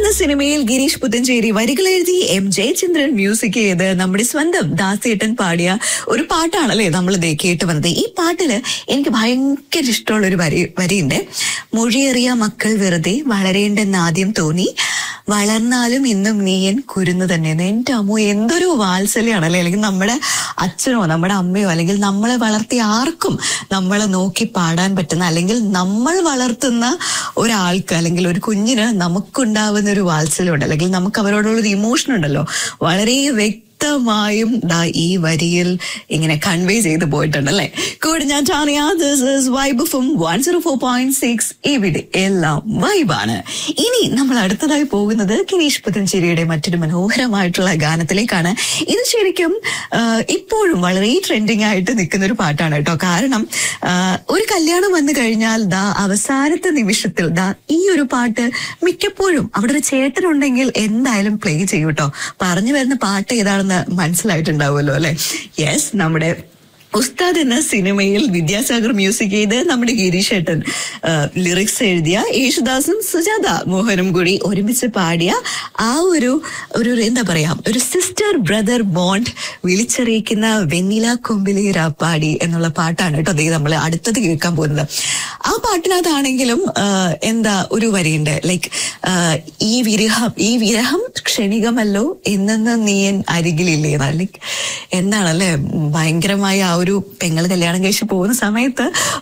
എന്ന സിനിമയിൽ ഗിരീഷ് പുത്തഞ്ചേരി വരികൾ എഴുതി എം ജയചന്ദ്രൻ മ്യൂസിക് ചെയ്ത് നമ്മുടെ സ്വന്തം ദാസേട്ടൻ പാടിയ ഒരു പാട്ടാണല്ലേ നമ്മൾ ദേ കേട്ട് വന്നത് ഈ പാട്ടില് എനിക്ക് ഭയങ്കര ഇഷ്ടമുള്ള ഒരു വരി വരിയുണ്ട് മൊഴിയേറിയ മക്കൾ വെറുതെ വളരേണ്ടെന്ന് ആദ്യം തോന്നി വളർന്നാലും ഇന്നും നീയൻ കുരുന്ന് തന്നെ എന്റെ അമ്മോ എന്തൊരു വാത്സല്യമാണല്ലേ അല്ലെങ്കിൽ നമ്മുടെ അച്ഛനോ നമ്മുടെ അമ്മയോ അല്ലെങ്കിൽ നമ്മളെ വളർത്തിയ ആർക്കും നമ്മളെ നോക്കി പാടാൻ പറ്റുന്ന അല്ലെങ്കിൽ നമ്മൾ വളർത്തുന്ന ഒരാൾക്ക് അല്ലെങ്കിൽ ഒരു കുഞ്ഞിന് നമുക്കുണ്ടാവുന്ന ഒരു വാത്സല്യമുണ്ട് അല്ലെങ്കിൽ നമുക്ക് അവരോടുള്ള ഒരു ഇമോഷൻ ഉണ്ടല്ലോ വളരെ വ്യക്തമായും ദാ ഈ വരിയിൽ ഇങ്ങനെ കൺവേ ചെയ്ത് പോയിട്ടുണ്ട് അല്ലെ കൂടെ ഞാൻ Tania this is vibe from one zero four point six ഇവിടെ എല്ലാം വൈബാണ് ഇനി നമ്മൾ അടുത്തതായി പോകുന്നത് ഗിരീഷ് പുത്തഞ്ചേരിയുടെ മറ്റൊരു മനോഹരമായിട്ടുള്ള ഗാനത്തിലേക്കാണ് ഇത് ശരിക്കും ആ, ഇപ്പോഴും വളരെ ട്രെൻഡിങ് ആയിട്ട് നിൽക്കുന്ന ഒരു പാട്ടാണ് കേട്ടോ കാരണം ആ, ഒരു കല്യാണം വന്നു കഴിഞ്ഞാൽ ദാ അവസാനത്തെ നിമിഷത്തിൽ ദാ ഈ ഒരു പാട്ട് മിക്കപ്പോഴും അവിടെ ഒരു ചേട്ടനുണ്ടെങ്കിൽ എന്തായാലും പ്ലേ ചെയ്യും കേട്ടോ പറഞ്ഞു വരുന്ന പാട്ട് ഏതാണെന്ന് മനസ്സിലായിട്ടുണ്ടാവുമല്ലോ അല്ലെ യെസ് നമ്മുടെ ഉസ്താദ് എന്ന സിനിമയിൽ വിദ്യാസാഗർ മ്യൂസിക് ചെയ്ത് നമ്മുടെ ഗിരീഷ് ഏട്ടൻ ലിറിക്സ് എഴുതിയ യേശുദാസും സുജാത മോഹനും കൂടി ഒരുമിച്ച് പാടിയ ആ ഒരു ഒരു എന്താ പറയാ ഒരു സിസ്റ്റർ ബ്രദർ ബോണ്ട് വിളിച്ചറിയിക്കുന്ന വെണ്ണില കൊമ്പിലെ രാപ്പാടി എന്നുള്ള പാട്ടാണ് കേട്ടോ ദേ നമ്മൾ അടുത്തത് കേൾക്കാൻ പോകുന്നത് ആ പാട്ടിനകത്താണെങ്കിലും ആ, എന്താ ഒരു വരിയുണ്ട് ലൈക്ക് ഈ വിരഹം ഈ വിരഹം ക്ഷണികമല്ലോ എന്നെന്ന് നീയൻ അരികിലില്ലേ ലൈക്ക് എന്താണല്ലേ ഭയങ്കരമായ ആ ഒരു പെങ്ങൾ കല്യാണം കഴിച്ച് പോകുന്ന സമയത്ത്